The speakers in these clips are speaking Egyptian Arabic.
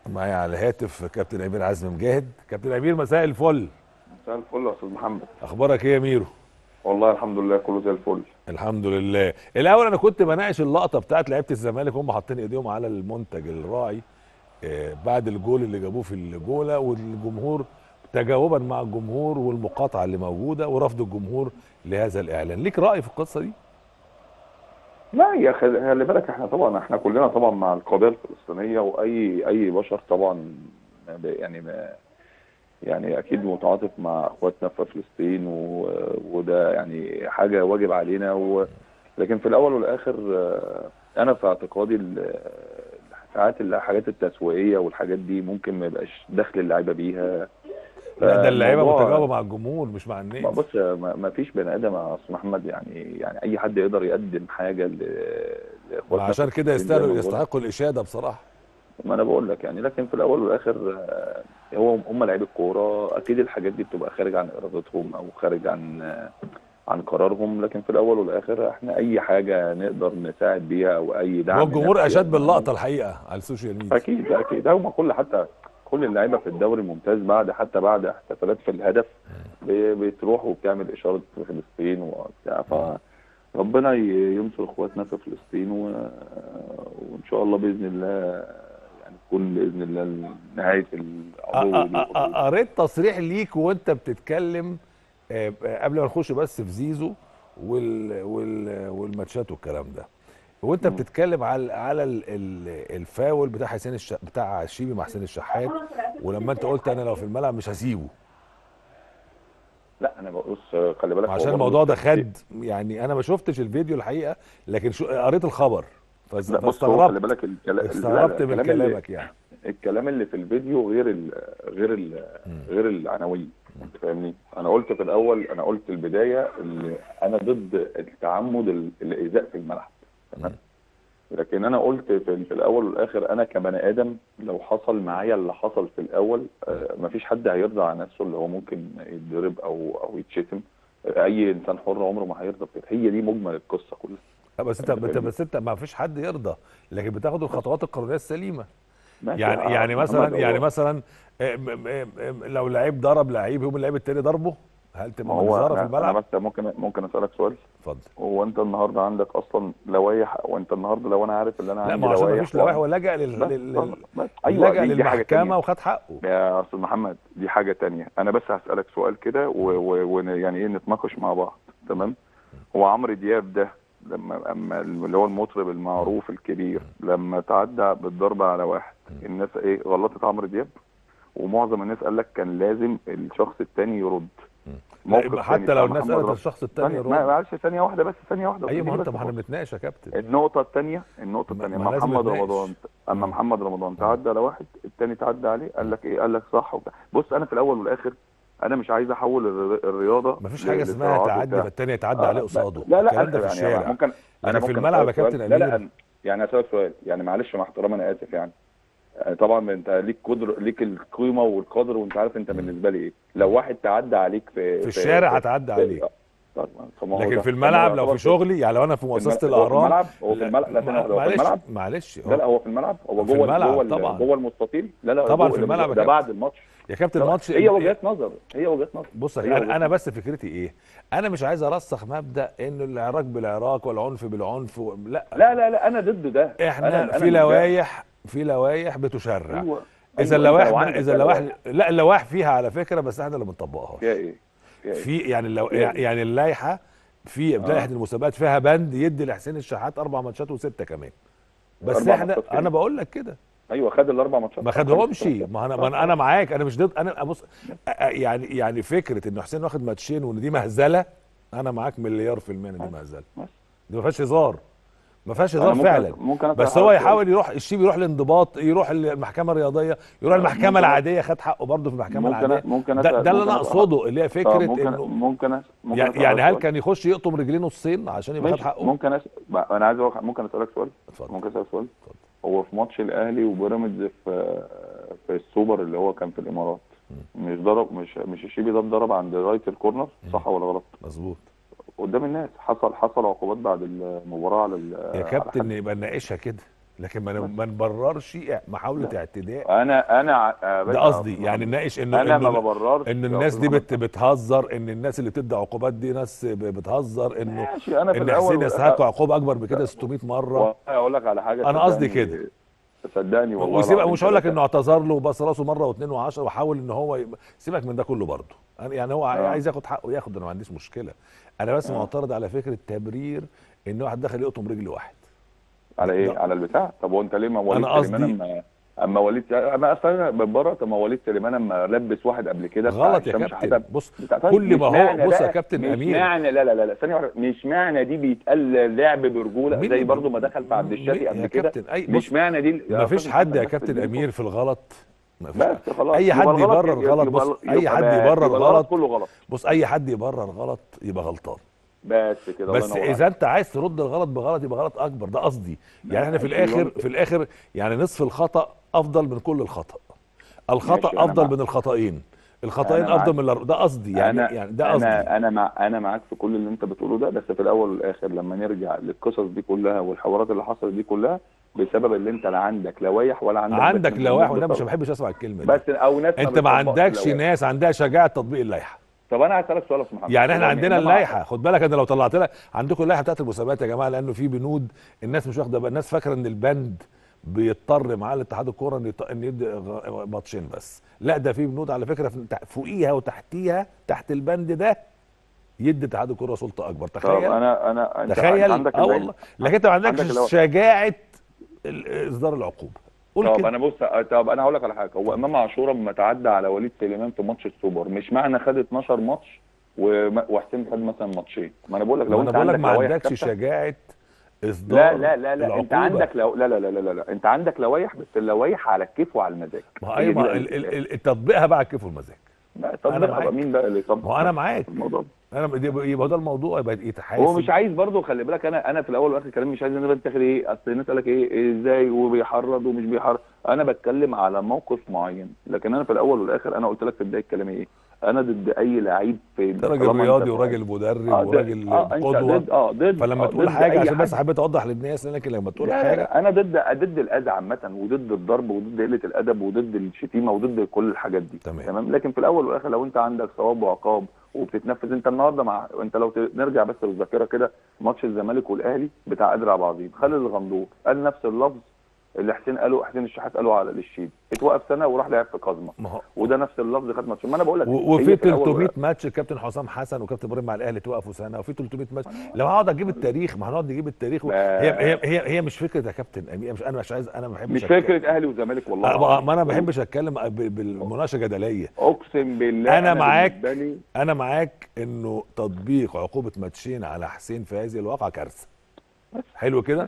معايا على الهاتف كابتن امير عزمي مجاهد كابتن امير مساء الفل مساء الفل يا استاذ محمد اخبارك ايه يا ميرو والله الحمد لله كله زي الفل الحمد لله الاول انا كنت بناقش اللقطه بتاعت لعيبه الزمالك هم حاطين ايديهم على المنتج الراعي آه، بعد الجول اللي جابوه في الجوله والجمهور تجاوبا مع الجمهور والمقاطعه اللي موجوده ورفض الجمهور لهذا الاعلان ليك راي في القصه دي لا يا خل- خلي بالك احنا طبعا احنا كلنا طبعا مع القضيه الفلسطينيه واي اي بشر طبعا ما ب- يعني ما يعني اكيد متعاطف مع اخواتنا في فلسطين و... وده يعني حاجه واجب علينا و... لكن في الاول والاخر آه، انا في اعتقادي ال- ساعات الحاجات التسويقيه والحاجات دي ممكن ما يبقاش دخل اللعيبه بيها لا ده اللعيبه فالموضوع- متجاوبه مع الجمهور مش مع ما الناس بص ما ما فيش بني ادم يا استاذ محمد يعني يعني اي حد يقدر يقدم حاجه ل لاخواتنا عشان في كده فلسطين زي ما يستاهلوا بقول. يستحقوا الاشاده بصراحه ما انا بقول لك يعني لكن في الاول والاخر آه، هو هم لعيبه الكوره اكيد الحاجات دي بتبقى خارج عن ارادتهم او خارج عن آه، عن قرارهم لكن في الاول والاخر احنا اي حاجه نقدر نساعد بيها او اي دعم والجمهور نفسي اشاد أو- باللقطه الحقيقه على السوشيال ميديا اكيد اكيد هم كل حتى كل اللعيبه في الدوري الممتاز بعد حتى بعد احتفالات في الهدف ب- بتروح وبتعمل اشاره في فلسطين وبتاع فربنا ي- ينصر اخواتنا في فلسطين و... وان شاء الله باذن الله يعني تكون باذن الله نهايه العدو أ- دي. أ- أ- قريت تصريح ليك وانت بتتكلم آه، آه، قبل ما نخش بس في زيزو وال وال والماتشات والكلام ده وانت مم. بتتكلم على على ال- ال- الفاول بتاع حسين الش... بتاع الشيبي مع حسين الشحات ولما انت قلت انا لو في الملعب مش هسيبه لا انا ببص خلي بالك هو عشان برضه الموضوع ده التفكير- خد يعني انا ما شفتش الفيديو الحقيقه لكن شو قريت الخبر فز- لا بص هو خلي فاستغربت بالك الكلا- استغربت لا، لا، من الكلام اللي- كلامك يعني الكلام اللي في الفيديو غير ال غير ال غير العناوين انت فاهمني انا قلت في الاول انا قلت البدايه اللي انا ضد التعمد ال- الايذاء في الملعب تمام لكن انا قلت في, في الاول والاخر انا كبني ادم لو حصل معايا اللي حصل في الاول آه، مفيش حد هيرضى على نفسه اللي هو ممكن يتضرب او او يتشتم آه، اي انسان حر عمره ما هيرضى بكده هي دي مجمل القصه كلها لا، بس انت أنت انت فاهمني؟ بس انت ما فيش حد يرضى لكن بتاخد الخطوات القانونيه السليمه ماشي، يعني آه، يعني محمد، مثلا هو- يعني مثلا ام- ام- ام- لو لعيب ضرب لعيب يقوم اللعيب التاني ضربه هل ما تبقى هو منظره في أنا- انا الملعب؟ بس ممكن ممكن اسالك سؤال اتفضل هو انت النهارده عندك اصلا لوايح وانت النهارده لو انا عارف ان انا لا عندي ما هو عشان ما لوايح فيش لوائح هو لجأ لل... بس- لل... بس- لل... بس- ايوه لجأ دي, دي حاجه للمحكمه تانية وخد حقه يا استاذ محمد دي حاجه تانية انا بس هسالك سؤال كده ويعني ايه نتناقش مع بعض تمام هو عمرو دياب ده لما اما اللي هو المطرب المعروف الكبير لما تعدى بالضربه على واحد الناس ايه غلطت عمرو دياب ومعظم الناس قال لك كان لازم الشخص التاني يرد موقف لا، تاني حتى بتاع لو الناس محمد قالت رمضان. الشخص التاني ثانية- يرد ما- معلش ثانيه واحده بس ثانيه واحده ايوه ما خليني انت بس ما احنا أخلص. بنتناقش يا كابتن النقطة الثانية النقطة ما- الثانية ما اما لازم محمد نتناقش. رمضان اما مم. محمد رمضان تعدى على واحد الثاني تعدى عليه قال لك ايه قال لك صح وبتاع بص انا في الاول والاخر انا مش عايز احول الر- الرياضة ما فيش ل- حاجه اسمها لصراعات تعدي وبتاع. فالتاني يتعدى آه، عليه لا- قصاده لا لا الكلام ده في آسف يعني الشارع ممكن لكن في ممكن الملعب يا أسألك كابتن سؤال. لا لا أمير. يعني اسالك سؤال يعني معلش مع احترامي انا اسف يعني آه، طبعا انت ليك قدر ليك القيمه والقدر وانت عارف انت بالنسبه لي ايه لو واحد تعدى عليك في في الشارع هتعدي عليه طب ما هو لكن ده- في طب ما هو الملعب لو يعتبر في شغلي يعني لو انا في مؤسسه هو في الاهرام الملعب هو في الملعب لا ثانية واحدة، هو في معلش الملعب معلش لا لا هو في الملعب هو في جوه الملعب جوه ال- طبعا. جوه المستطيل لا لا طبعا جوه في الملعب يا ده كابتن. بعد الماتش يا كابتن لا، الماتش هي وجهات نظر هي وجهات نظر بص هي انا وجهات انا نظر. بس فكرتي ايه انا مش عايز ارسخ مبدا انه العراق بالعراق والعنف بالعنف و... لا لا لا لا انا ضد ده احنا أنا- أنا في مش ده. لوائح في لوائح بتشرع ايوه اذا أيوة، اللوائح أنت لو ما- عندك اذا اللوائح لوائح لا اللوائح فيها على فكره بس احنا اللي بنطبقها فيها ايه؟ فيها ايه؟ في يعني اللو... فيها إيه؟ يعني اللائحه في لائحه المسابقات فيها بند يدي لحسين الشحات اربع ماتشات وسته كمان بس أربع احنا ماتشات كمان. انا بقول لك كده ايوه خد الاربع ماتشات ما خدهمش ما انا ما أنا- انا معاك انا مش ضد انا بص أ- أ- يعني يعني فكره ان حسين واخد ماتشين وان دي مهزله انا معاك مليار في المية ان دي مهزله بس. دي ما فيهاش هزار ما فيهاش أنا هزار ممكن فعلا أس- ممكن أسأل بس هو حضرتك يحاول يروح الشيب يروح الانضباط يروح المحكمه الرياضيه يروح المحكمه ممكن- العاديه خد حقه برضه في المحكمه ممكن العاديه ممكن ده, أسأل- ده اللي ممكن انا أسأل- اقصده اللي هي آه، فكره ممكن انه ممكن أس- ممكن يعني, أسأل يعني هل سؤال؟ كان يخش يقطم رجليه نصين عشان يبقى خد ماشي حقه ممكن أس... بقى انا عايز أوقع... ممكن اسالك سؤال اتفضل ممكن اسالك سؤال اتفضل. هو في ماتش الاهلي وبيراميدز في في السوبر اللي هو كان في الامارات مش ضرب مش مش الشيبي ده اتضرب عند رايت الكورنر صح ولا غلط مظبوط قدام الناس حصل حصل عقوبات بعد المباراه على ال- يا على كابتن حد. يبقى نناقشها كده لكن ما ن- ما نبررش محاوله اعتداء انا انا ع- يا ده باشا قصدي يعني نناقش انه انا ما انه ببررش ان يا الناس دي أستاذ بت بتهزر ان الناس اللي بتدي عقوبات دي ناس ب- بتهزر انه ماشي انا في ان الاول حسين يستحق عقوبه اكبر بكده 600 مره والله اقول لك على حاجه أنا قصدي صدقني- كده. صدقني والله وسيبك العظيم مش هقول لك ثلاثة. انه اعتذر له وبص راسه مره واثنين وعشرة وحاول ان هو يبقى سيبك من ده كله برضه أنا- يعني هو آه. عايز ياخد حقه ياخد انا ما عنديش مشكله انا بس معترض على فكره تبرير ان واحد دخل يقطم رجل واحد على ايه لا. على البتاع طب هو انت ليه ما وليد أنا سليمان قصدي- اما اما وليد اما اصلا من بره طب ما وليد سليمان اما لبس واحد قبل كده بتاع غلط يا هشام كابتن شحاتة بص بتاع- طيب كل مش ما هو معنى بص يا بقى- كابتن مش امير معنى لا لا لا لا ثانيه واحده مش معنى دي بيتقال لعب برجوله مين زي اللي- برضو ما دخل في عبد الشافي يا قبل كده كابتن اي مش بص معنى دي ما فيش حد يا بس كابتن دي- امير في الغلط ما فيش بس خلاص اي يبقى حد الغلط يبرر يبقى- غلط يبقى- بص اي يبقى حد بس يبرر يبقى غلط كله غلط بص اي حد يبرر غلط يبقى غلطان بس كده الله بس ينور اذا انت عايز ترد الغلط بغلط يبقى غلط اكبر ده قصدي يعني احنا في ماشي، الاخر يبقى- في الاخر يعني نصف الخطا افضل من كل الخطا الخطا ماشي، أنا افضل مع- من الخطأين الخطأين أنا افضل معاك. من الأر- ده قصدي يعني انا يعني ده قصدي انا انا مع انا معاك في كل اللي انت بتقوله ده بس في الاول والاخر لما نرجع للقصص دي كلها والحوارات اللي حصلت دي كلها بسبب اللي انت لا عندك لوائح ولا عندك عندك بس لوائح ناس وانا مش بتطبق. بحبش اسمع الكلمه دي بس او ناس انت ما بتطبقش عندكش اللوائح. ناس عندها شجاعه تطبيق اللائحه طب انا عايز اسالك سؤال يا أستاذ محمد يعني احنا والله عندنا إنما- اللائحه خد بالك انا لو طلعت لك عندكم اللائحه بتاعت المسابقات يا جماعه لانه في بنود الناس مش واخده بال- الناس فاكره ان البند بيضطر معاه الاتحاد الكوره ان يط- ان يدي غ- ماتشين بس لا ده في بنود على فكره في- تح- فوقيها وتحتيها تحت البند ده يدي اتحاد الكوره سلطه اكبر طب تخيل انا انا انت تخيل عندك اه اللائحة. والله لكن انت ما عندكش عندك اللي هو- شجاعه ال- اصدار العقوبه قول طب كده انا بص طب انا هقول لك على حاجه هو امام عاشور لما تعدى على وليد سليمان في ماتش السوبر مش معنى خد 12 ماتش وم- وحسين خد مثلا ماتشين ما انا بقول لك لو انا انت بقول لك عندك ما لوائح عندكش ثابتة- شجاعه اصدار لا لا لا لا انت العقوبة. عندك لو لا لا لا لا لا انت عندك لوائح بس اللوائح على الكيف وعلى المزاج ما هو هي ايوه دي ما بقى ال- ال- الفكرة. ال- تطبيقها بقى على الكيف والمزاج لا أنا طب معاك. بقى مين بقى اللي يطبق ما هو انا معاك الموضوع ده؟ انا دي- يبقى ده الموضوع يبقى يتحاسب هو مش عايز برضه خلي بالك انا انا في الاول والاخر كلامي مش عايز ان انا بنتخذ ايه اصل الناس قال لك ايه إيه ازاي وبيحرض ومش بيحرض انا بتكلم على موقف معين لكن انا في الاول والاخر انا قلت لك في بدايه كلامي ايه انا ضد اي لعيب في انت راجل طالما أنت رياضي في- وراجل مدرب آه، ضد- وراجل آه، أنت قدوه ضد اه ضد فلما آه، تقول ضد حاجه أي عشان حد. بس حبيت اوضح للناس لكن لما تقول لا لا حاجه لا انا ضد ضد الاذى عامه وضد الضرب وضد قله الادب وضد الشتيمه وضد كل الحاجات دي تمام. تمام لكن في الاول والاخر لو انت عندك ثواب وعقاب وبتتنفذ انت النهارده مع انت لو ت- نرجع بس بالذاكره كده ماتش الزمالك والاهلي بتاع قادر عبد العظيم خالد الغندور قال نفس اللفظ اللي حسين قاله حسين الشحات قاله على الشيد اتوقف سنه وراح لعب في كازما ما هو وده نفس اللفظ خد ماتش ما انا بقول لك و- هي وفي في الأول 300 ماتش الكابتن حسام حسن وكابتن ابراهيم مع الاهلي توقفوا سنه وفي 300 ماتش لو هقعد اجيب التاريخ ما هنقعد نجيب التاريخ و... هي هي هي, هي مش فكره يا كابتن امير مش انا مش عايز انا ما بحبش مش أتكلم. فكره اهلي وزمالك والله أه، ما العظيم. ما انا ما بحبش اتكلم ب- بالمناقشه جدليه اقسم بالله أنا معاك. بالنسبة لي انا معاك انه تطبيق عقوبه ماتشين على حسين في هذه الواقعه كارثه حلو كده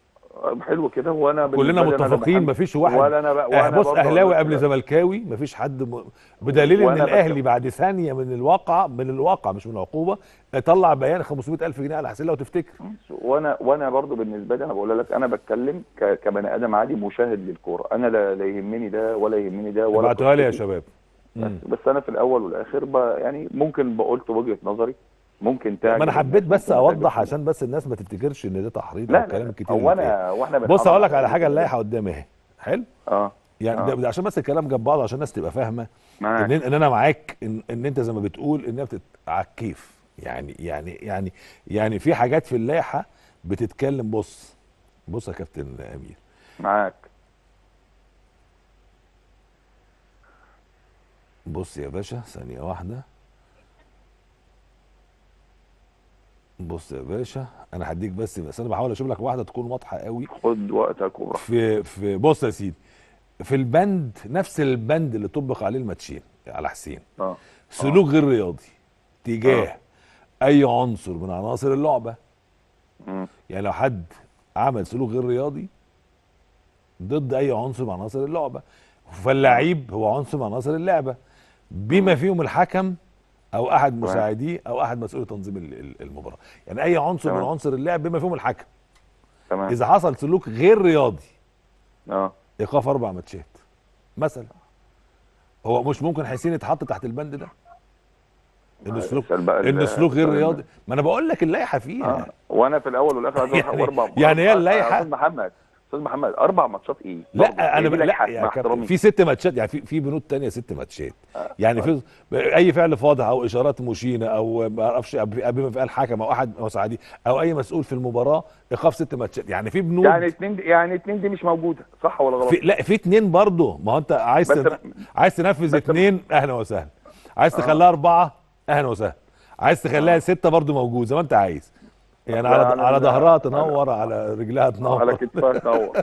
حلو كده وانا كلنا بالنسبة لي أنا متفقين بحب- مفيش واحد ولا انا بقى آه، وانا بص برضه أقول اهلاوي لك قبل كده. زملكاوي مفيش حد م... بدليل ان وأنا الاهلي بتكلم. بعد ثانيه من الواقعه من الواقع مش من العقوبه طلع بيان 500000 جنيه على حسين لو تفتكر وانا وانا برضو بالنسبه لي انا بقول لك انا بتكلم ك- كبني ادم عادي مشاهد للكوره انا لا, لا يهمني ده ولا يهمني ده ولا ابعتوها لي يا قصتي. شباب مم. بس, بس انا في الاول والاخر ب يعني ممكن بقولت وجهه نظري ممكن تعجب ما انا حبيت الناس، بس ممكن ما اوضح تعجبش عشان بس الناس ما تفتكرش ان ده تحريض لا او لا الكلام لا الكتير هو اللي اتقال. انا واحنا بص بنحافظ اقول لك على على حاجه الناس. اللائحه قدامي اهي حلو اه يعني آه. ده ده عشان بس الكلام جنب بعضه عشان الناس تبقى فاهمه معاك. ان ان انا معاك ان, ان انت زي ما بتقول انها بتت... على الكيف يعني يعني يعني يعني في حاجات في اللائحه بتتكلم بص بص يا كابتن امير معاك بص يا باشا ثانيه واحده بص يا باشا انا هديك بس بس انا بحاول اشوف لك واحده تكون واضحه قوي خد وقتك وراح في في بص يا سيدي في البند نفس البند اللي طبق عليه الماتشين على حسين اه سلوك غير رياضي تجاه اي عنصر من عناصر اللعبه مم. يعني لو حد عمل سلوك غير رياضي ضد اي عنصر من عناصر اللعبه فاللعيب هو عنصر من عناصر اللعبه بما فيهم الحكم او احد تمام. مساعديه او احد مسؤول تنظيم ال- ال- المباراه يعني اي عنصر من تمام. عناصر اللعب بما فيهم الحكم تمام اذا حصل سلوك غير رياضي اه ايقاف اربع ماتشات مثلا هو مش ممكن حسين يتحط تحت البند ده انه سلوك اسأل بقى ال- انه سلوك غير اسأل رياضي ما انا بقول لك اللائحه فيها اه وانا في الاول والاخر عايز اروح يعني- اربع يعني هي يا اللائحة- أستاذ محمد استاذ محمد اربع ماتشات ايه؟ برضه. لا انا هي دي ب... لائحة، لا مع يا احترامي. كابتن في ست ماتشات يعني في في بنود تانية ست ماتشات يعني في اي فعل فاضح او اشارات مشينه او ما اعرفش قبل ما قال حكم او احد مساعدين او اي مسؤول في المباراه ايقاف ست ماتشات يعني في بنود يعني اتنين دي يعني اتنين دي مش موجوده صح ولا غلط؟ في لا في اتنين برضه ما هو انت عايز بس- تن... عايز تنفذ بس- اتنين اهلا وسهلا عايز تخليها اربعه اهلا وسهلا عايز تخليها سته برضه موجود زي ما انت عايز يعني لا، على لا، على لا. ظهرها تنور على رجلها تنور على كتفها تنور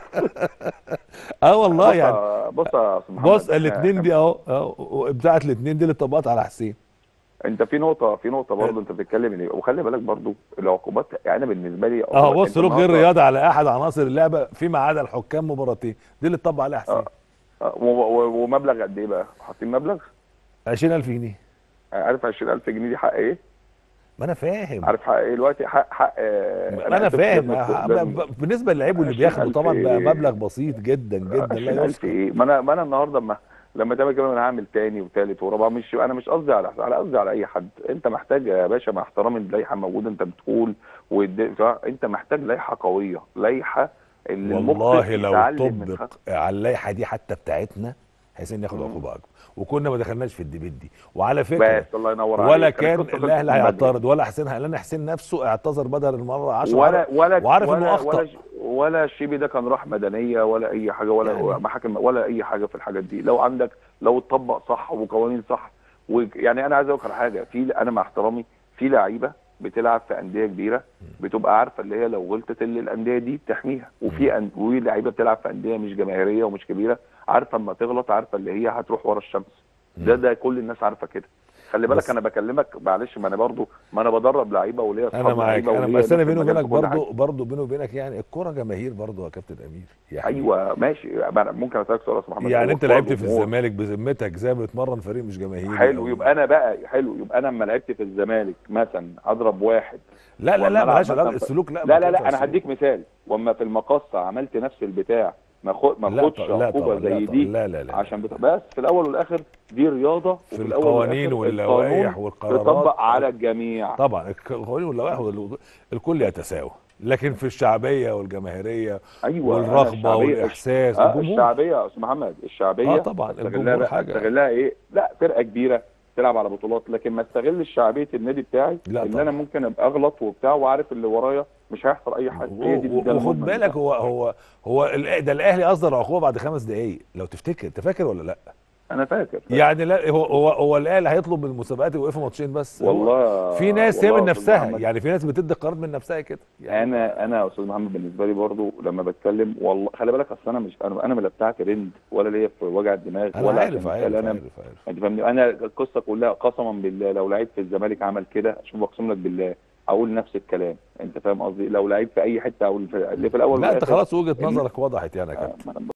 اه والله بص يعني يا- بص يا استاذ محمد بص إحنا- الاثنين دي اهو اهو بتاعت الاثنين دي اللي اتطبقت على حسين انت في نقطه في نقطه برضه انت بتتكلم ان وخلي بالك برضه العقوبات يعني انا بالنسبه لي اه عقوبات بص انت سلوك غير النهاردة- رياضي على احد عناصر اللعبه فيما عدا الحكام مباراتين دي اللي اتطبق عليها حسين آه، و- و- ومبلغ قد ايه بقى؟ حاطين مبلغ 20000 جنيه عارف 20000 جنيه دي حق ايه؟ ما انا فاهم عارف حق ايه دلوقتي حق حق آه، ما انا آسف فاهم جدا، ب- ده- ب- بالنسبه للعيب واللي 20,000 بياخده طبعا بقى إيه؟ مبلغ بسيط جدا جدا لا 20000 يذكر ايه؟ ما انا ما انا النهارده ما لما تعمل كده انا هعمل تاني وتالت ورابع مش انا مش قصدي على على قصدي على اي حد انت محتاج يا باشا مع احترامي اللائحه موجوده انت بتقول والد- انت محتاج لائحه قويه لائحه اللي المخ والله لو يتعلم من طبق خ- على اللائحه دي حتى بتاعتنا حسين ياخد عقوبه اكبر وكنا ما دخلناش في الديبيت دي وعلى فكره بس الله ينور ولا عليك. كان القصة خلصت الاهلي من بدري. هيعترض ولا حسين لان حسين نفسه اعتذر بدل المره 10 ولا ولا وعارف ولا انه اخطا ولا ولا الشيبي ده كان راح مدنيه ولا اي حاجه ولا يعني. محاكم ولا اي حاجه في الحاجات دي لو عندك لو اتطبق صح وقوانين صح ويعني انا عايز اقول لك على حاجه في انا مع احترامي في لعيبه بتلعب في انديه كبيره بتبقى عارفه اللي هي لو غلطت اللي الانديه دي بتحميها وفي أن... وفي لعيبه بتلعب في انديه مش جماهيريه ومش كبيره عارفه اما تغلط عارفه اللي هي هتروح ورا الشمس ده ده كل الناس عارفه كده خلي بالك بس- انا بكلمك معلش ما انا برضو ما انا بدرب لعيبه وليا انا اصحاب معاك لعيبه انا وليا بس انا ناس بيني في المجال وبينك في كل حاجة. برضه برضه بيني وبينك يعني الكوره جماهير برضه يا كابتن امير يعني ايوه ماشي ما أنا ممكن اسالك سؤال يا استاذ محمد يعني هو انت فرض لعبت في جمهور. الزمالك بذمتك زي ما بتمرن فريق مش جماهيري حلو أو- يبقى انا بقى حلو يبقى انا لما لعبت في الزمالك مثلا اضرب واحد لا لا لا والملعب مالهاش مثلاً علاقه ف- السلوك لا لا ما لا تنفعش لا انا السلوك. هديك مثال واما في المقصه عملت نفس البتاع ما خد ما لا خدش طبعا لا عقوبه طبعا زي لا دي طبعا لا لا لا عشان بت... بس في الاول والاخر دي رياضه في وفي الاول القوانين والآخر واللوائح القانون والقرارات يطبق على الجميع طبعا القوانين واللوائح وال- الكل يتساوى لكن في الشعبيه والجماهيريه ايوه أنا والرغبه الشعبية- والاحساس اه الجمهور الشعبيه يا استاذ محمد الشعبيه اه طبعا استغلها الجمهور بقى حاجه استغلها ايه لا فرقه كبيره تلعب على بطولات لكن ما استغلش شعبيه النادي بتاعي لا اللي طبعا. انا ممكن ابقى اغلط وبتاع وعارف اللي ورايا مش هيحصل اي حاجه هي دي و- ده وخد المضمن بالك بتاعها. هو هو هو ال- ده الاهلي اصدر عقوبه بعد خمس دقائق لو تفتكر انت فاكر ولا لا انا فاكر يعني لا هو هو هو الاهلي هيطلب من المسابقات يوقفوا ماتشين بس هو والله في ناس هي والله من يا أستاذ نفسها محمد، يعني في ناس بتدي قرار من نفسها كده يعني انا انا يا استاذ محمد بالنسبه لي برضو لما بتكلم والله خلي بالك اصل انا مش انا انا لا بتاع ترند ولا ليا في وجع الدماغ انا ولا عارف عشان عارف انا عارف عارف انت فاهمني انا القصه كلها قسما بالله لو لعيب في الزمالك عمل كده شوف بقسم لك بالله اقول نفس الكلام انت فاهم قصدي لو لعيب في اي حته او اللي في الاول لا انت والآخر خلاص وجهه ال- نظرك وضحت يعني يا آه، كابتن ما أنا